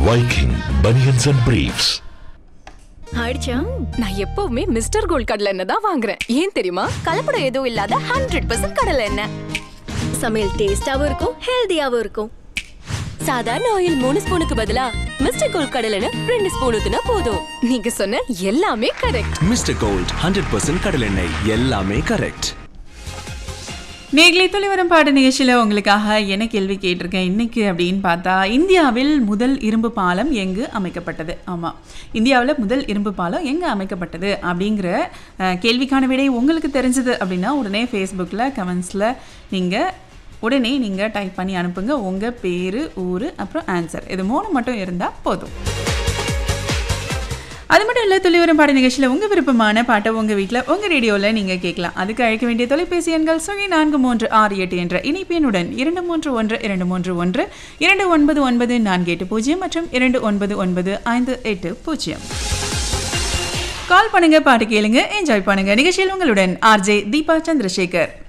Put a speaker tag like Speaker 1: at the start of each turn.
Speaker 1: Viking Bunions and Briefs.
Speaker 2: ஆயிடுச்சா
Speaker 3: நான் எப்பவுமே மிஸ்டர் கோல்ட் கடலை எண்ணெய் தான் வாங்குறேன் ஏன் தெரியுமா கலப்படம் எதுவும் இல்லாத ஹண்ட்ரட் பர்சன்ட் கடலை எண்ணெய்
Speaker 2: சமையல் டேஸ்டாவும் இருக்கும் ஹெல்தியாவும் இருக்கும்
Speaker 3: சாதாரண ஆயில் மூணு ஸ்பூனுக்கு பதிலா மிஸ்டர் கோல்ட் கடலை எண்ணெய் ரெண்டு ஸ்பூன் ஊத்துனா போதும் நீங்க சொன்ன எல்லாமே correct
Speaker 4: mister gold hundred percent கடலெண்ணெய் எல்லாமே கரெக்ட்
Speaker 5: நேர்களை தொலைவரம் பாட நிகழ்ச்சியில் உங்களுக்காக என்ன கேள்வி கேட்டிருக்கேன் இன்னைக்கு அப்படின்னு பார்த்தா இந்தியாவில் முதல் இரும்பு பாலம் எங்கு அமைக்கப்பட்டது ஆமாம் இந்தியாவில் முதல் இரும்பு பாலம் எங்கே அமைக்கப்பட்டது அப்படிங்கிற அஹ், கேள்விக்கான விடை உங்களுக்கு தெரிஞ்சது அப்படின்னா உடனே ஃபேஸ்புக்கில் கமெண்ட்ஸில் நீங்கள் உடனே நீங்கள் டைப் பண்ணி அனுப்புங்க உங்கள் பேர் ஊர் அப்புறம் ஆன்சர் இது மூணு மட்டும் இருந்தால் போதும் அது மட்டும் இல்லை துளிவரம் பாட நிகழ்ச்சியில் உங்கள் விருப்பமான பாட்டை உங்கள் வீட்டில் உங்கள் ரேடியோவில் நீங்கள் கேட்கலாம் அதுக்கு அழைக்க வேண்டிய தொலைபேசி எண்கள் சுகை நான்கு மூன்று ஆறு எட்டு என்ற இணைப்பு எண்ணுடன் இரண்டு மூன்று ஒன்று இரண்டு மூன்று ஒன்று இரண்டு ஒன்பது ஒன்பது நான்கு எட்டு பூஜ்ஜியம் மற்றும் இரண்டு ஒன்பது ஒன்பது ஐந்து எட்டு பூஜ்ஜியம் கால் பண்ணுங்க பாட்டு கேளுங்க என்ஜாய் பண்ணுங்க நிகழ்ச்சியில் உங்களுடன் ஆர்ஜே தீபா சந்திரசேகர்